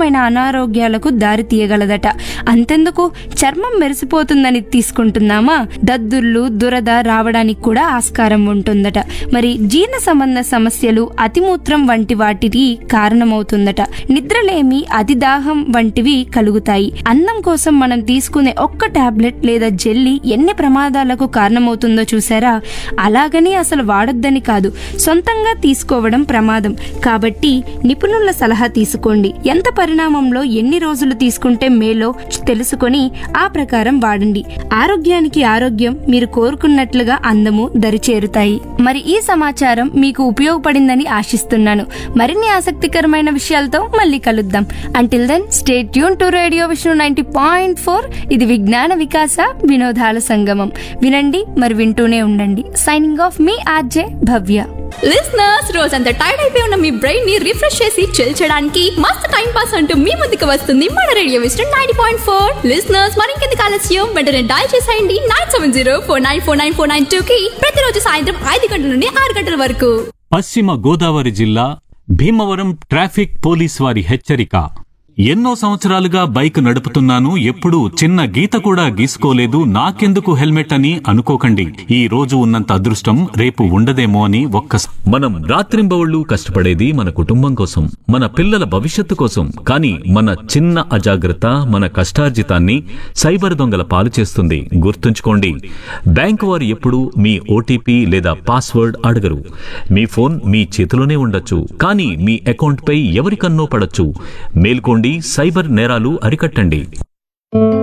తీవ్రమైన అనారోగ్యాలకు దారి తీయగలదట అంతెందుకు చర్మం మెరిసిపోతుందని తీసుకుంటున్నామా దద్దుర్లు దురద రావడానికి కూడా ఆస్కారం ఉంటుందట మరి జీర్ణ సంబంధ సమస్యలు అతిమూత్రం వంటి వాటికి కారణమవుతుందట నిద్రలేమి అతిదాహం వంటివి కలుగుతాయి అన్నం కోసం మనం తీసుకునే ఒక్క టాబ్లెట్ లేదా జెల్లీ ఎన్ని ప్రమాదాలకు కారణమవుతుందో చూసారా అలాగని అసలు వాడొద్దని కాదు సొంతంగా తీసుకోవడం ప్రమాదం కాబట్టి నిపుణుల సలహా తీసుకోండి ఎంత పరిణామంలో ఎన్ని రోజులు తీసుకుంటే మేలో తెలుసుకొని ఆ ప్రకారం వాడండి ఆరోగ్యానికి ఆరోగ్యం మీరు కోరుకున్నట్లుగా అందము దరిచేరుతాయి మరి ఈ సమాచారం మీకు ఉపయోగపడిందని ఆశిస్తున్నాను మరిన్ని ఆసక్తికరమైన విషయాలతో మళ్ళీ కలుద్దాం until then stay tune to radio Vishnu ninety point four ఇది విజ్ఞాన వికాస వినోదాల సంగమం వినండి మరి వింటూనే ఉండండి సైనింగ్ ఆఫ్ మీ ఆర్జే భవ్య లిస్నర్స్ రోజంతా టైర్డ్ అయిపోయి ఉన్న మీ బ్రెయిన్ ని రిఫ్రెష్ చేసి చిల్ చేయడానికి మస్తు టైం పాస్ అంటూ మీ ముందుకు వస్తుంది మన రేడియో విస్టర్ నైన్టీ పాయింట్ ఫోర్ లిస్నర్స్ మరింకెందుకు ఆలస్యం వెంటనే డయల్ చేసేయండి nine seven zero four nine four nine four nine two కి ప్రతిరోజు సాయంత్రం ఐదు గంటల నుండి ఆరు గంటల వరకు పశ్చిమ గోదావరి జిల్లా భీమవరం ట్రాఫిక్ పోలీస్ వారి హెచ్చరిక ఎన్నో సంవత్సరాలుగా బైక్ నడుపుతున్నాను ఎప్పుడూ చిన్న గీత కూడా గీసుకోలేదు నాకెందుకు హెల్మెట్ అని అనుకోకండి ఈ రోజు ఉన్నంత అదృష్టం రేపు ఉండదేమో అని ఒక్క మనం రాత్రింబవళ్లు కష్టపడేది మన కుటుంబం కోసం మన పిల్లల భవిష్యత్తు కోసం కానీ మన చిన్న అజాగ్రత్త మన కష్టార్జితాన్ని సైబర్ దొంగల పాలు చేస్తుంది గుర్తుంచుకోండి బ్యాంకు వారు ఎప్పుడు మీ ఓటీపీ లేదా పాస్వర్డ్ అడగరు మీ ఫోన్ మీ చేతిలోనే ఉండొచ్చు కానీ మీ అకౌంట్పై ఎవరికన్నో పడొచ్చు మేల్కోండి సైబర్ నేరాలు అరికట్టండి